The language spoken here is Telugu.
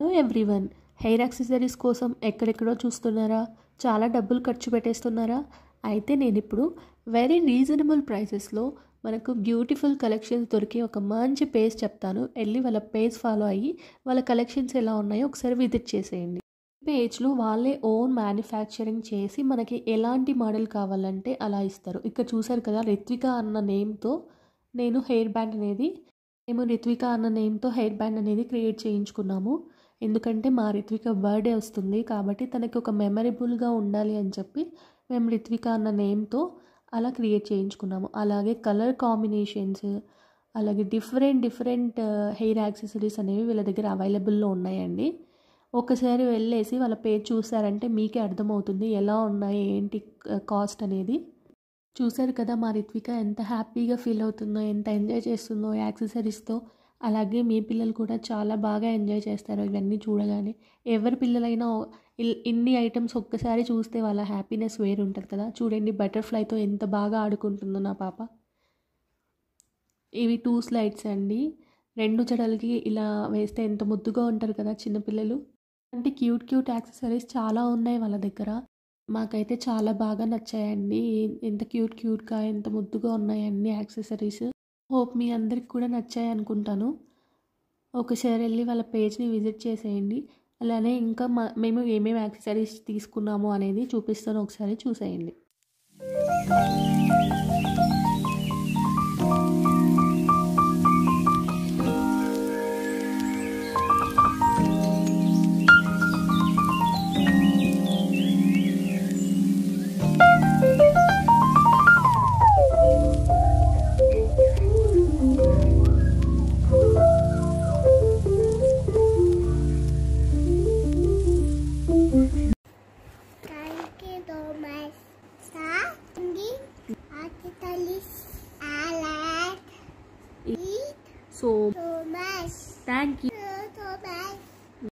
హలో ఎవ్రీవన్ హెయిర్ యాక్సెసరీస్ కోసం ఎక్కడెక్కడో చూస్తున్నారా చాలా డబ్బులు ఖర్చు పెట్టేస్తున్నారా అయితే నేను ఇప్పుడు వెరీ రీజనబుల్ ప్రైసెస్లో మనకు బ్యూటిఫుల్ కలెక్షన్స్ దొరికే ఒక మంచి పేజ్ చెప్తాను వెళ్ళి వాళ్ళ పేజ్ ఫాలో అయ్యి వాళ్ళ కలెక్షన్స్ ఎలా ఉన్నాయో ఒకసారి విజిట్ చేసేయండి పేజ్లో వాళ్ళే ఓన్ మ్యానుఫ్యాక్చరింగ్ చేసి మనకి ఎలాంటి మోడల్ కావాలంటే అలా ఇస్తారు ఇక్కడ చూసారు కదా రిత్విక అన్న నేమ్తో నేను హెయిర్ బ్యాండ్ అనేది మేము రిత్విక అన్న నేమ్తో హెయిర్ బ్యాండ్ అనేది క్రియేట్ చేయించుకున్నాము ఎందుకంటే మా రిత్విక బర్త్డే వస్తుంది కాబట్టి తనకి ఒక మెమరబుల్గా ఉండాలి అని చెప్పి మేము రిత్విక అన్న నేమ్తో అలా క్రియేట్ చేయించుకున్నాము అలాగే కలర్ కాంబినేషన్స్ అలాగే డిఫరెంట్ డిఫరెంట్ హెయిర్ యాక్సెసరీస్ అనేవి వీళ్ళ దగ్గర అవైలబుల్లో ఉన్నాయండి ఒకసారి వెళ్ళేసి వాళ్ళ పేజ్ చూసారంటే మీకే అర్థమవుతుంది ఎలా ఉన్నాయి ఏంటి కాస్ట్ అనేది చూసారు కదా మా రిత్విక ఎంత హ్యాపీగా ఫీల్ అవుతుందో ఎంత ఎంజాయ్ చేస్తుందో యాక్సెసరీస్తో అలాగే మీ పిల్లలు కూడా చాలా బాగా ఎంజాయ్ చేస్తారు ఇవన్నీ చూడగానే ఎవరి పిల్లలైనా ఇన్ని ఐటమ్స్ ఒక్కసారి చూస్తే వాళ్ళ హ్యాపీనెస్ వేరు ఉంటుంది కదా చూడండి బటర్ఫ్లైతో ఎంత బాగా ఆడుకుంటుందో నా పాప ఇవి టూ స్లైడ్స్ అండి రెండు జడలకి ఇలా వేస్తే ఎంత ముద్దుగా ఉంటారు కదా చిన్నపిల్లలు అంటే క్యూట్ క్యూట్ యాక్సెసరీస్ చాలా ఉన్నాయి వాళ్ళ దగ్గర మాకైతే చాలా బాగా నచ్చాయండి ఎంత క్యూట్ క్యూట్గా ఎంత ముద్దుగా ఉన్నాయి అన్ని యాక్సెసరీస్ హోప్ మీ అందరికి కూడా నచ్చాయి అనుకుంటాను ఒకసారి వెళ్ళి వాళ్ళ పేజ్ని విజిట్ చేసేయండి అలానే ఇంకా మా మేము ఏమేమి యాక్సెసరీస్ తీసుకున్నాము అనేది చూపిస్తాను ఒకసారి చూసేయండి Thank you so much. Sandy, Atitalis, I like it so so much. Thank you